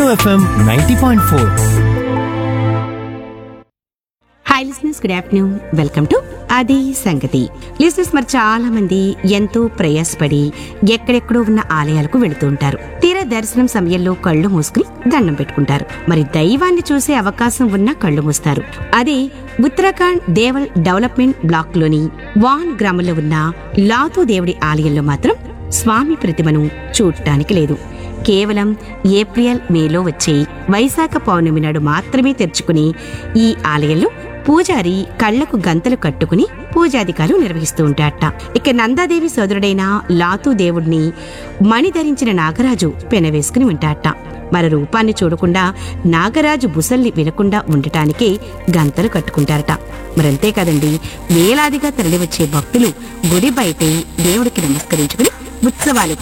FM ninety point four hi listeners good afternoon welcome to అది సంగతి లిస్నెస్ మరి చాలా మంది ఎంతో ప్రయాసపడి ఎక్కడెక్కడో ఉన్న ఆలయాలకు వెళుతూ ఉంటారు తీరా దర్శనం సమయంలో కళ్ళు మూసుకుని దండం పెట్టుకుంటారు మరి దైవాన్ని చూసే అవకాశం ఉన్న కళ్ళు మూస్తారు అదే ఉత్తరాఖండ్ దేవల్ డెవలప్మెంట్ బ్లాక్ లోని వాన్ గ్రామంలో ఉన్న లాతూ దేవుడి ఆలయంలో మాత్రం స్వామి ప్రతిమను చూడటానికి లేదు కేవలం ఏప్రిల్ మేలో వచ్చే వైశాఖ పౌర్ణమి నాడు మాత్రమే తెరుచుకుని ఈ ఆలయంలో పూజారి కళ్లకు గంతలు కట్టుకుని పూజాధికారులు నిర్వహిస్తూ ఉంటారట ఇక నందాదేవి సోదరుడైన లాతూ దేవుడిని మణి ధరించిన నాగరాజు పెనవేసుకుని ఉంటారట మరి రూపాన్ని చూడకుండా నాగరాజు బుసల్ని వినకుండా ఉండటానికే గంతలు కట్టుకుంటారట మరంతే కదండి వేలాదిగా తరలివచ్చే భక్తులు గుడి బయటే దేవుడికి నమస్కరించుకుని ఉత్సవాలు